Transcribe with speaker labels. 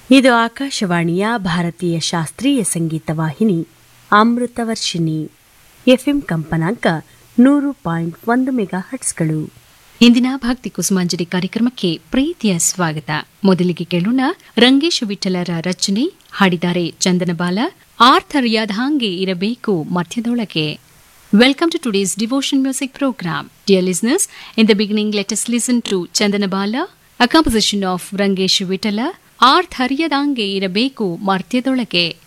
Speaker 1: ಇದು ಆಕಾಶವಾಣಿಯ ಭಾರತೀಯ ಶಾಸ್ತ್ರೀಯ ಸಂಗೀತ ವಾಹಿನಿ ಅಮೃತವರ್ಷಿಣಿ ಎಫ್ಎಂ ಕಂಪನಾಂಕ ನೂರು ಪಾಯಿಂಟ್ ಒಂದು ಮೆಗಾ ಹಟ್ಸ್ಗಳು
Speaker 2: ಇಂದಿನ ಭಕ್ತಿ ಕುಸುಮಾಂಜಲಿ ಕಾರ್ಯಕ್ರಮಕ್ಕೆ ಪ್ರೀತಿಯ ಸ್ವಾಗತ ಮೊದಲಿಗೆ ಕೇಳೋಣ ರಂಗೇಶ್ ವಿಠಲರ ರಚನೆ ಹಾಡಿದ್ದಾರೆ ಚಂದನಬಾಲ ಆರ್ಥರ್ಯಾದ ಹಾಗೆ ಇರಬೇಕು ಮಧ್ಯದೊಳಗೆ Welcome to today's devotion music program. Dear listeners, in the beginning, let us listen to Chandanabala, a composition of Rangesh Vitala, ಆರ್ಥರ್ಯದಾಂಗೆ ಇರಬೇಕು ಮರ್ತ್ಯದೊಳಗೆ